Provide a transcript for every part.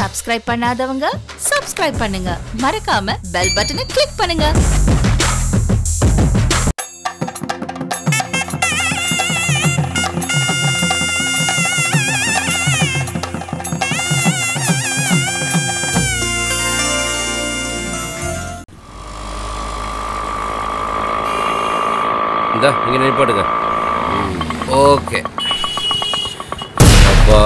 Subscribe பண்ணாதவங்க subscribe பண்ணுங்க மறக்காம பெல் பட்டனை கிளிக் பண்ணுங்க இந்த இங்கே நிப்பாட்டுங்க ஓகே அப்பா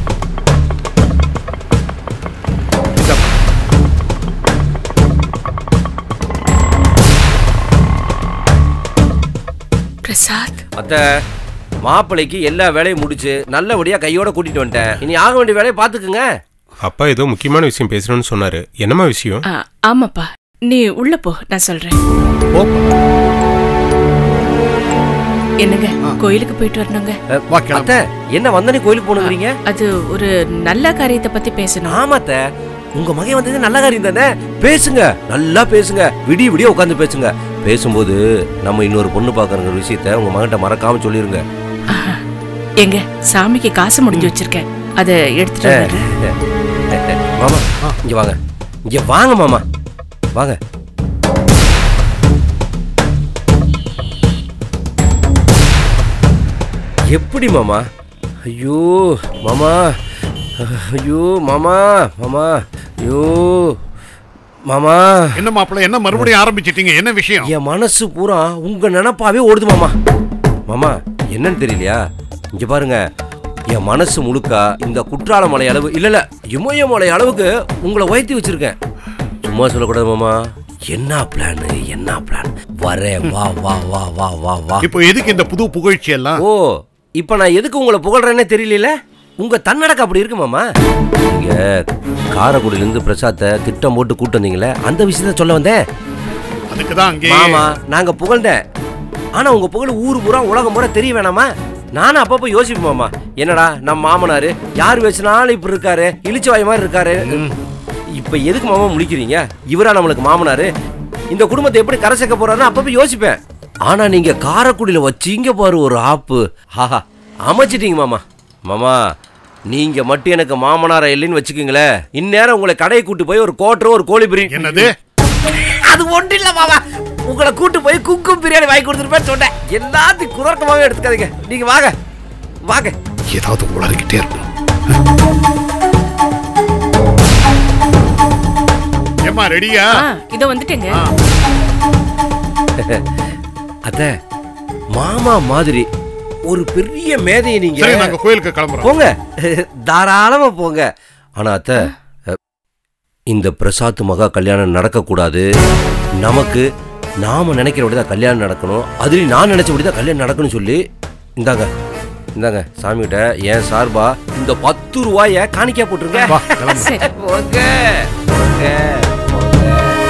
பிரசாத் அத்தை மாப்பிள்ளைக்கு எல்லா வேலையும் முடிச்சு நல்லபடியா கையோட கூட்டிட்டு வந்துட்டேன் இனி ஆக வேண்டிய வேலையை பார்த்துக்குங்க அப்பா ஏதோ முக்கியமான விஷயம் பேசணும்னு சொன்னாரு என்னம்மா விஷயம் ஆ, ஆமாப்பா நீ உள்ள போ நான் சொல்றேன் என்னங்க கோயிலுக்கு போயிட்டு வரணுங்க அஹ், அத்தை என்ன வந்தனே கோயிலுக்கு போகணுங்கிறீங்க அது ஒரு நல்ல காரியத்தை பத்தி பேசணும் ஆமாத்த உங்க மகன் வந்தது நல்ல காரியம் தானே பேசுங்க நல்லா பேசுங்க விடிய விடிய உட்காந்து பேசுங்க பேசும்போது நம்ம இன்னொரு பொண்ணு பார்க்கறங்கிற விஷயத்த உங்க மகன்கிட்ட மறக்காம சொல்லிருங்க ஆஹா. எங்க சாமிக்கு காசு முடிஞ்சு வச்சிருக்கேன் அதை எடுத்துட்டு வந்துடுறேன் மாமா இங்க வாங்க இங்க வாங்க மாமா வாங்க எப்படி மாமா ஐயோ மாமா ஐயோ மாமா மாமா ஐயோ மாமா என்ன மாப்பிள்ள என்ன மறுபடியும் ஆரம்பிச்சிட்டீங்க என்ன விஷயம் என் மனசு பூரா உங்க நினப்பாவே ஓடுது மாமா மாமா என்னன்னு தெரியலையா இங்க பாருங்க என் மனசு முழுக்க இந்த குற்றால மலை அளவு இல்ல இல்ல இமயமலை அளவுக்கு உங்களை உயர்த்தி வச்சிருக்கேன் சும்மா சொல்லக்கூடாது மாமா என்ன பிளான் என்ன பிளான் வரேன் வா வா வா வா வா வா இப்போ எதுக்கு இந்த புது புகழ்ச்சி எல்லாம் ஓ இப்போ நான் எதுக்கு உங்களை புகழ்றேன்னே தெரியல உங்க தன்னடக்கம் அப்படி இருக்கு மாமா நீங்க காரைக்குடியிலேருந்து பிரசாத்தை திட்டம் போட்டு கூட்டு வந்தீங்களே அந்த விஷயத்த சொல்ல வந்தேன் அதுக்கு தான் அங்கே மாமா நாங்க புகழ்ந்தேன் ஆனா உங்க புகழ் ஊர் பூரா உலகம் பூரா தெரிய வேணாமா நானும் அப்பப்போ யோசிப்பேன் மாமா என்னடா நம்ம மாமனாரு யார் வச்சுனாலும் இப்படி இருக்காரு இழிச்சவாய் மாதிரி இருக்காரு இப்ப எதுக்கு மாமா முழிக்கிறீங்க இவரா நம்மளுக்கு மாமனாரு இந்த குடும்பத்தை எப்படி கரை சேர்க்க போறாருன்னு அப்பப்போ யோசிப்பேன் ஆனா நீங்க காரைக்குடியில வச்சீங்க பாரு ஒரு ஆப்பு ஆஹா அமைச்சிட்டீங்க மாமா மாமா நீங்க மட்டும் எனக்கு மாமனாரா இல்லைன்னு வச்சுக்கோங்களேன் இந்நேரம் உங்களை கடையை கூட்டு போய் ஒரு கோட்டரும் ஒரு கோழி பிரியாணி என்னது அது ஒன்றும் இல்ல மாமா உங்களை கூட்டு போய் குக்கும் பிரியாணி வாங்கி கொடுத்துருப்பேன்னு சொன்னேன் எல்லாத்தையும் குதர்க்கமாவே எடுத்துக்காதீங்க நீங்க வாங்க வாங்க ஏதாவது உளறிக்கிட்டே இருக்கும் ஏம்மா ரெடியா ஆ இதோ வந்துட்டேங்க அத்த மாமா மாதிரி ஒரு பெரிய மேதையை நீங்க சரி நாங்க கோயிலுக்கு கிளம்புறோம் போங்க தாராளமா போங்க ஆனா அத்த இந்த பிரசாத் மகா கல்யாணம் நடக்கக்கூடாது நமக்கு நாம நினைக்கிறபடி தான் கல்யாணம் நடக்கணும் அதுலயும் நான் நினைச்சபடி தான் கல்யாணம் நடக்கணும்னு சொல்லி இந்தாங்க இந்தாங்க சாமிகிட்ட ஏன் சார்பா இந்த பத்து ரூபாய காணிக்கா போட்டுருங்க வா கிளம்பு சரி போங்க போங்க போங்க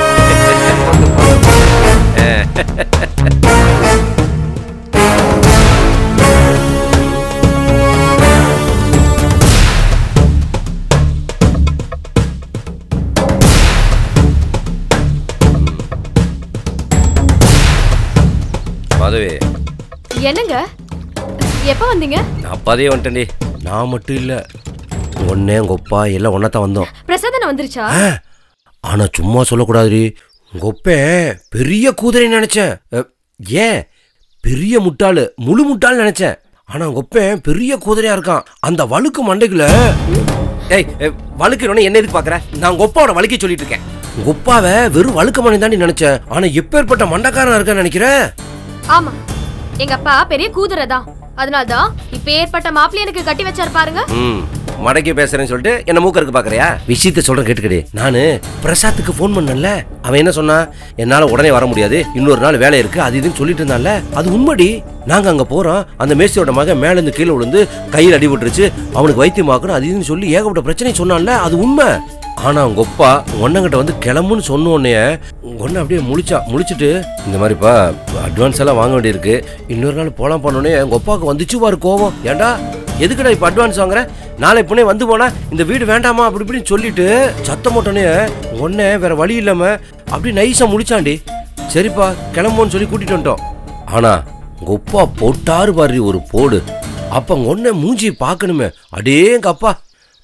மாதவி என்னங்க எப்ப வந்தீங்க நான் அப்பதே வந்துட்டேன்டி நான் மட்டும் இல்லை ஒன்னே உங்க அப்பா எல்லாம் ஒன்றா வந்தோம் பிரசாதன வந்துருச்சா ஆ, ஆனா சும்மா சொல்லக்கூடாதுடி உங்க ஒப்பேன் பெரிய குதிரை நினைச்சேன் அ, ஏன் பெரிய முட்டாளு முழு முட்டாள் நினைச்சேன் ஆனா உங்க ஒப்பேன் பெரிய குதிரையா இருக்கான் அந்த வழுக்கு மண்டைக்குள்ள ஏய் ஏ, வழுக்கிறோன்னு என்ன எதுக்கு பாக்குற நான் உங்க ஒப்பாவோட வழுக்கி சொல்லிட்டு இருக்கேன் உங்க ஒப்பாவை வெறும் வழுக்க மணி தாண்டி நினைச்சேன் ஆனா எப்பேற்பட்ட மண்டக்காரன் இருக்கான்னு நினைக்கிறேன் ஆமா எங்க அப்பா பெரிய கூதுரை தான் அதனால்தான் இப்ப ஏற்பட்ட மாப்பிள்ளை எனக்கு கட்டி வச்சாரு பாருங்க ம் மடக்கி பேசுறேன்னு சொல்லிட்டு என்ன மூக்கருக்கு பாக்குறியா விஷயத்த சொல்றேன் கேட்டுக்கடி நானு பிரசாத்துக்கு ஃபோன் பண்ணல அவன் என்ன சொன்னான் என்னால உடனே வர முடியாது இன்னொரு நாள் வேலை இருக்கு அது இதுன்னு சொல்லிட்டு இருந்தான்ல அது உண்மைடி நாங்க அங்க போறோம் அந்த மேஸ்திரியோட மகன் மேல இருந்து கீழே விழுந்து கையில் அடிபட்டுருச்சு அவனுக்கு வைத்தியம் ஆக்கணும் அது இதுன்னு சொல்லி ஏகப்பட்ட பிரச்சனை சொன்னான்ல அது உண்மை ஆனா உங்க அப்பா ஒன்னங்கிட்ட வந்து கிளம்புன்னு சொன்ன உடனே ஒன்னு அப்படியே முழிச்சான் முழிச்சிட்டு இந்த மாதிரிப்பா அட்வான்ஸ் எல்லாம் வாங்க வேண்டியிருக்கு இன்னொரு நாள் போலாம் பண்ணோடனே உங்க அப்பாவுக்கு வந்துச்சு பாரு கோவம் ஏன்டா எதுக்குடா இப்ப அட்வான்ஸ் வாங்குற நாளை பொண்ணே வந்து போனா இந்த வீடு வேண்டாமா அப்படி இப்படின்னு சொல்லிட்டு சத்தம் போட்டோன்னே ஒன்னே வேற வழி இல்லாம அப்படி நைஸா முழிச்சாண்டி சரிப்பா கிளம்போன்னு சொல்லி கூட்டிட்டு வந்துட்டோம் ஆனா உங்க அப்பா போட்டாரு பாரு ஒரு போடு அப்ப உங்க ஒன்னே மூஞ்சி பார்க்கணுமே அடேங்க அப்பா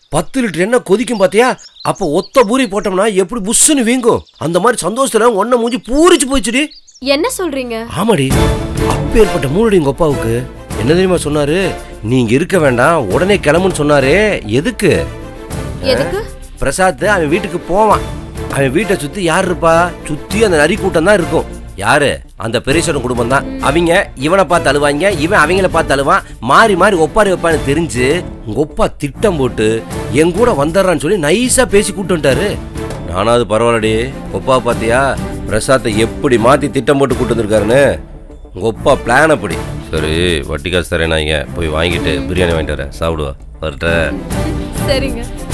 பத்து லிட்டர் எண்ணெய் கொதிக்கும் பாத்தியா அப்ப ஒத்த பூரி போட்டோம்னா எப்படி புஷ்ஷுன்னு வீங்கும் அந்த மாதிரி சந்தோஷத்துல ஒன்ன மூஞ்சி பூரிச்சு போச்சுடி என்ன சொல்றீங்க ஆமாடி அப்பேற்பட்ட மூணுடி உங்க அப்பாவுக்கு என்ன தெரியுமா சொன்னாரு நீங்க இருக்க வேண்டாம் உடனே கிளம்புன்னு சொன்னாரே எதுக்கு எதுக்கு பிரசாத் அவன் வீட்டுக்கு போவான் அவன் வீட்டை சுத்தி யார் இருப்பா சுத்தி அந்த நரி கூட்டம் தான் இருக்கும் யாரு அந்த பெரியசோட குடும்பம் தான் அவங்க இவனை பார்த்து அழுவாங்க இவன் அவங்கள பார்த்து அழுவான் மாறி மாறி ஒப்பாரி வைப்பான்னு தெரிஞ்சு உங்க ஒப்பா திட்டம் போட்டு என் கூட வந்துடுறான்னு சொல்லி நைஸா பேசி கூட்டு வந்துட்டாரு நானாவது பரவாயில்லடி ஒப்பா பாத்தியா பிரசாத்தை எப்படி மாத்தி திட்டம் போட்டு கூட்டு வந்திருக்காருன்னு உங்க ஒப்பா பிளான் அப்படி சரி வட்டி காசு தரேன் நான் போய் வாங்கிட்டு பிரியாணி வாங்கிட்டு வரேன் சாப்பிடுவா வரட்ட சரிங்க